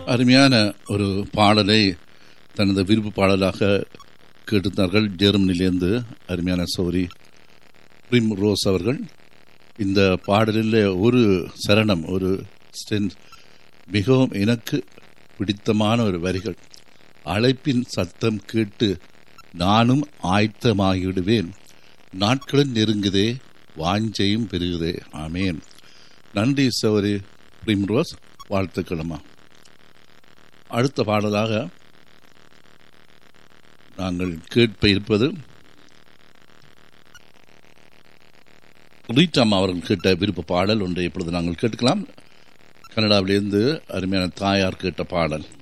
அருமையான ஒரு பாடலை தனது விருப்பு பாடலாக கேட்டிருந்தார்கள் ஜெர்மனிலேருந்து அருமையான சௌரி பிரிம் ரோஸ் அவர்கள் இந்த பாடலில் ஒரு சரணம் ஒரு ஸ்டென்ஸ் மிகவும் எனக்கு பிடித்தமான ஒரு வரிகள் அழைப்பின் சத்தம் கேட்டு நானும் ஆயத்தமாகிவிடுவேன் நாட்களும் நெருங்குதே வாஞ்சையும் பெருகுதே ஆமேன் நன்றி சௌரி பிரிம்ரோஸ் வாழ்த்துக்களம்மா அடுத்த பாடலாக நாங்கள் கேட்ப இருப்பது ரீட்டாம் அவர்கள் கேட்ட விருப்ப பாடல் ஒன்றை இப்பொழுது நாங்கள் கேட்கலாம் கனடாவிலிருந்து அருமையான தாயார் கேட்ட பாடல்